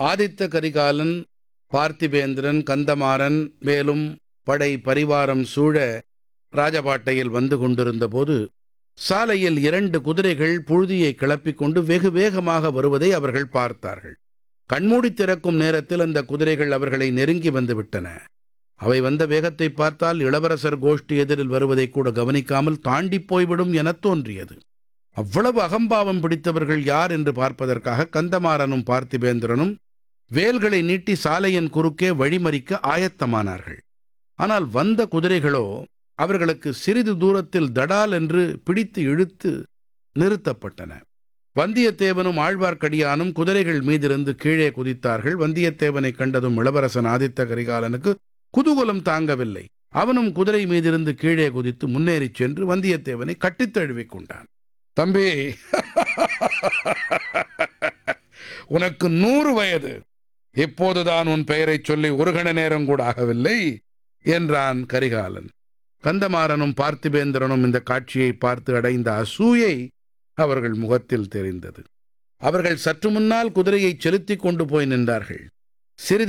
ஆதித்த கரிகாலன் பார்த்திபேந்திரன் கந்தமாறன் மேலும் படை பரிவாரம் சூழ ராஜபாட்டையில் வந்து கொண்டிருந்த போது சாலையில் இரண்டு குதிரைகள் புழுதியை கிளப்பிக் கொண்டு வெகு வேகமாக வருவதை அவர்கள் பார்த்தார்கள் கண்மூடி திறக்கும் நேரத்தில் அந்த குதிரைகள் அவர்களை நெருங்கி வந்து விட்டன அவை வந்த வேகத்தை பார்த்தால் இளவரசர் கோஷ்டி எதிரில் வருவதை கூட கவனிக்காமல் தாண்டி போய்விடும் எனத் தோன்றியது அவ்வளவு அகம்பாவம் பிடித்தவர்கள் யார் என்று பார்ப்பதற்காக கந்தமாறனும் பார்த்திபேந்திரனும் வேல்களை நீட்டி சாலையின் குறுக்கே வழிமறிக்க ஆயத்தமானார்கள் ஆனால் வந்த குதிரைகளோ அவர்களுக்கு சிறிது தூரத்தில் தடால் என்று பிடித்து இழுத்து நிறுத்தப்பட்டன வந்தியத்தேவனும் ஆழ்வார்க்கடியானும் குதிரைகள் மீதிருந்து கீழே குதித்தார்கள் வந்தியத்தேவனை கண்டதும் இளவரசன் ஆதித்த கரிகாலனுக்கு குதூகலம் தாங்கவில்லை அவனும் குதிரை மீதிருந்து கீழே குதித்து முன்னேறிச் சென்று வந்தியத்தேவனை கட்டித் தழுவிக் கொண்டான் தம்பி உனக்கு நூறு வயது இப்போதுதான் உன் பெயரைச் சொல்லி ஒரு கண நேரம் கூட ஆகவில்லை என்றான் கரிகாலன் கந்தமாறனும் பார்த்திபேந்திரனும் இந்த காட்சியை பார்த்து அடைந்த அசூயை அவர்கள் முகத்தில் தெரிந்தது அவர்கள் சற்று முன்னால் குதிரையை செலுத்திக் கொண்டு போய் நின்றார்கள் சிறிது